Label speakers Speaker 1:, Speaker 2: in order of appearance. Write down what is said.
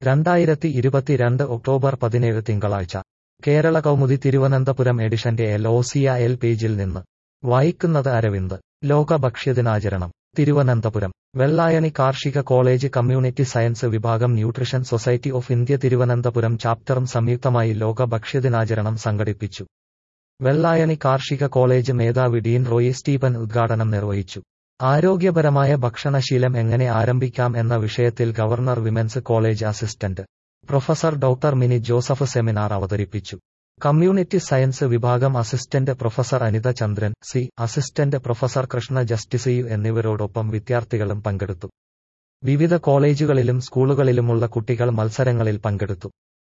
Speaker 1: രണ്ടായിരത്തി ഇരുപത്തിരണ്ട് ഒക്ടോബർ പതിനേഴ് തിങ്കളാഴ്ച കേരള കൗമുദി തിരുവനന്തപുരം എഡിഷന്റെ എൽ ഒ സി എൽ പേജിൽ നിന്ന് വായിക്കുന്നത് അരവിന്ദ് ലോക ഭക്ഷ്യദിനാചരണം തിരുവനന്തപുരം വെള്ളായണി കാർഷിക കോളേജ് കമ്മ്യൂണിറ്റി സയൻസ് വിഭാഗം nutrition society of India Thiruvananthapuram ചാപ്റ്ററും സംയുക്തമായി ലോക ഭക്ഷ്യദിനാചരണം സംഘടിപ്പിച്ചു വെള്ളായണി കാർഷിക കോളേജ് മേധാവി ഡീൻ റോയി സ്റ്റീഫൻ ഉദ്ഘാടനം നിർവഹിച്ചു ആരോഗ്യപരമായ ഭക്ഷണശീലം എങ്ങനെ ആരംഭിക്കാം എന്ന വിഷയത്തിൽ government women's college assistant professor doctor Mini Joseph seminar അവതരിപ്പിച്ചു കമ്മ്യൂണിറ്റി സയൻസ് വിഭാഗം assistant professor Anitha Chandran C assistant professor Krishna ജസ്റ്റിസിയു എന്നിവരോടൊപ്പം വിദ്യാർത്ഥികളും പങ്കെടുത്തു വിവിധ കോളേജുകളിലും സ്കൂളുകളിലുമുള്ള കുട്ടികൾ മത്സരങ്ങളിൽ പങ്കെടുത്തു